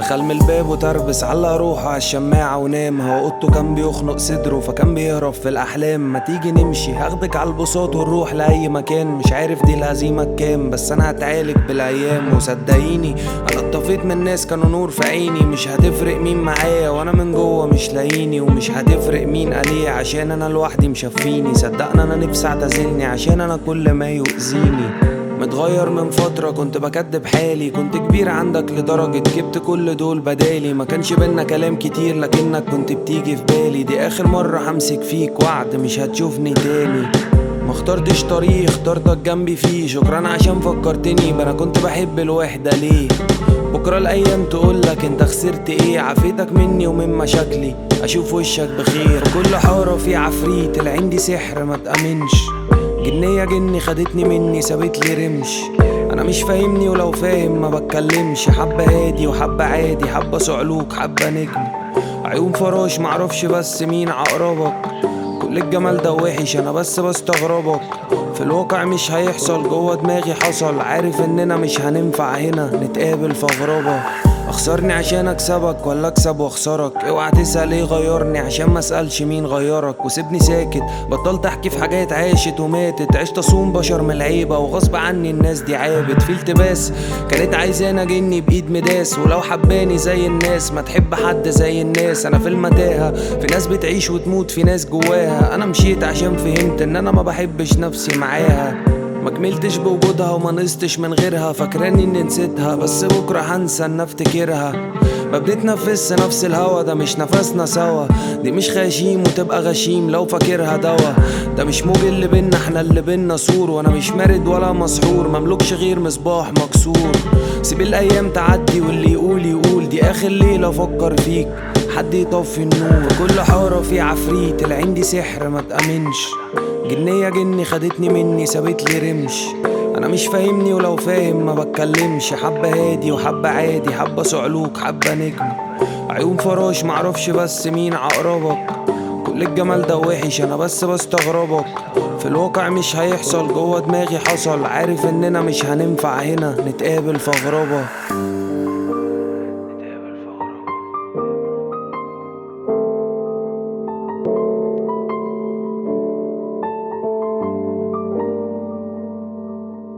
دخل من الباب وتربس علق روحه على الشماعة ونام هو اوضته كان بيخنق صدره فكان بيهرب في الأحلام ما تيجي نمشي هاخدك على البساط ونروح لأي مكان مش عارف دي الهزيمة كام بس أنا هتعالج بالأيام وصدقيني أنا اتطفيت من الناس كانوا نور في عيني مش هتفرق مين معايا وأنا من جوه مش لاقيني ومش هتفرق مين قاليه عشان أنا لوحدي مشفيني صدقني أنا نفسي اعتزلني عشان أنا كل ما يؤذيني متغير من فترة كنت بكدب حالي كنت كبير عندك لدرجة جبت كل دول بدالي ما كانش بينا كلام كتير لكنك كنت بتيجي في بالي دي آخر مرة همسك فيك وعد مش هتشوفني تاني ما اخترتش طريق اخترتك جنبي فيه شكرا عشان فكرتني ما انا كنت بحب الوحدة ليه بكرة الأيام تقولك انت خسرت ايه عافيتك مني ومن مشاكلي أشوف وشك بخير كل حارة في عفريت العين دي سحر ما تأمنش جنية جني خدتني مني سابت لي رمش انا مش فاهمني ولو فاهم ما بتكلمش حبة هادي وحبة عادي حبة صعلوك حبة نجم عيون فراش معرفش بس مين عقربك كل الجمال ده وحش انا بس بستغربك في الواقع مش هيحصل جوه دماغي حصل عارف اننا مش هننفع هنا نتقابل في غرابة اخسرني عشان اكسبك ولا اكسب واخسرك اوعى تسأل ايه غيرني عشان ما اسألش مين غيرك وسيبني ساكت بطلت احكي في حاجات عاشت وماتت عشت اصوم بشر من العيبة وغصب عني الناس دي عابت في التباس كانت عايزاني اجني بايد مداس ولو حباني زي الناس ما تحب حد زي الناس انا في المتاهة في ناس بتعيش وتموت في ناس جواها انا مشيت عشان فهمت ان انا ما بحبش نفسي معاها ما كملتش بوجودها وما نقصتش من غيرها فاكراني اني نسيتها بس بكره هنسى ان افتكرها ما بنتنفسش نفس الهوا ده مش نفسنا سوا دي مش غشيم وتبقى غشيم لو فاكرها دوا ده مش موج اللي بينا احنا اللي بينا سور وانا مش مارد ولا مسحور مملكش غير مصباح مكسور سيب الايام تعدي واللي يقول يقول دي اخر ليله افكر فيك حد يطفي النور في كل حارة في عفريت العين دي سحر ما تأمنش جنية جني خدتني مني سابت لي رمش انا مش فاهمني ولو فاهم ما بتكلمش حبة هادي وحبة عادي حبة صعلوك حبة نجم عيون فراش معرفش بس مين عقربك كل الجمال ده وحش انا بس بستغربك في الواقع مش هيحصل جوه دماغي حصل عارف اننا مش هننفع هنا نتقابل في غرابة